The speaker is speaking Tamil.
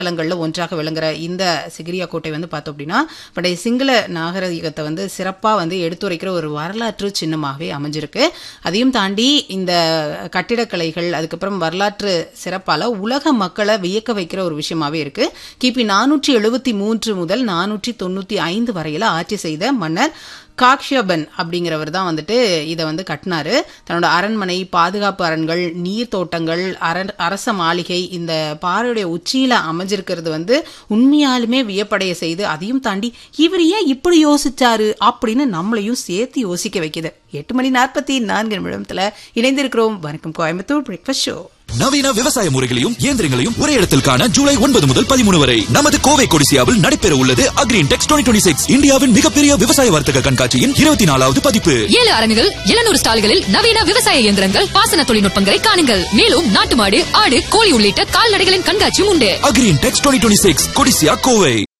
தலங்கள்ல ஒன்றாக விளங்குற இந்த சிகிரியா கோட்டை வந்து பார்த்தோம் அப்படின்னா பண்டைய சிங்கள நாகரிகத்தை வந்து சிறப்பாக வந்து எடுத்துரைக்கிற ஒரு வரலாற்று சின்னமாகவே அமைஞ்சிருக்கு அதையும் தாண்டி இந்த கட்டிடக்கலைகள் அதுக்கப்புறம் வரலாற்று சிறப்பால உலக மக்களை வியக்க வைக்கிற ஒரு விஷயமாவே இருக்கு கிபி நானூற்றி எழுபத்தி மூன்று முதல் நானூற்றி தொண்ணூத்தி ஐந்து வரையில ஆட்சி செய்த மன்னர் காக்ஷபன் அப்படிங்கிறவர் தான் வந்துட்டு இதை வந்து கட்டினாரு தன்னோட அரண்மனை பாதுகாப்பு அரண்கள் நீர் தோட்டங்கள் அரண் அரச மாளிகை இந்த பாறையுடைய உச்சியில அமைஞ்சிருக்கிறது வந்து உண்மையாலுமே வியப்படைய செய்து அதையும் தாண்டி இவர் ஏன் இப்படி யோசிச்சாரு அப்படின்னு நம்மளையும் சேர்த்து யோசிக்க வைக்குது எட்டு மணி நாற்பத்தி நான்கு நிமிடத்துல இணைந்திருக்கிறோம் வணக்கம் கோயம்புத்தூர் பிரேக்ஃபாஸ்ட் ஷோ நவீன விவசாய முறைகளையும் இயந்திரங்களையும் ஒரே இடத்தில் காண ஜூலை ஒன்பது முதல் பதிமூணு வரை நமது கோவை கொடிசியாவில் நடைபெற உள்ளது அக்ரீன் டெக்ஸ் டுவெண்ட்டி சிக்ஸ் இந்தியாவின் மிகப்பெரிய விவசாய வர்த்தக கண்காட்சியின் இருபத்தி நாலாவது பதிப்பு ஏழு அரங்குகள் எழுநூறு ஸ்டால்களில் நவீன விவசாய இயந்திரங்கள் பாசன தொழில்நுட்பங்களை காணுங்கள் மேலும் நாட்டு மாடு ஆடு கோழி உள்ளிட்ட கால்நடைகளின் கண்காட்சியும் உண்டு Agri Intex twenty six CODISSIA Kovai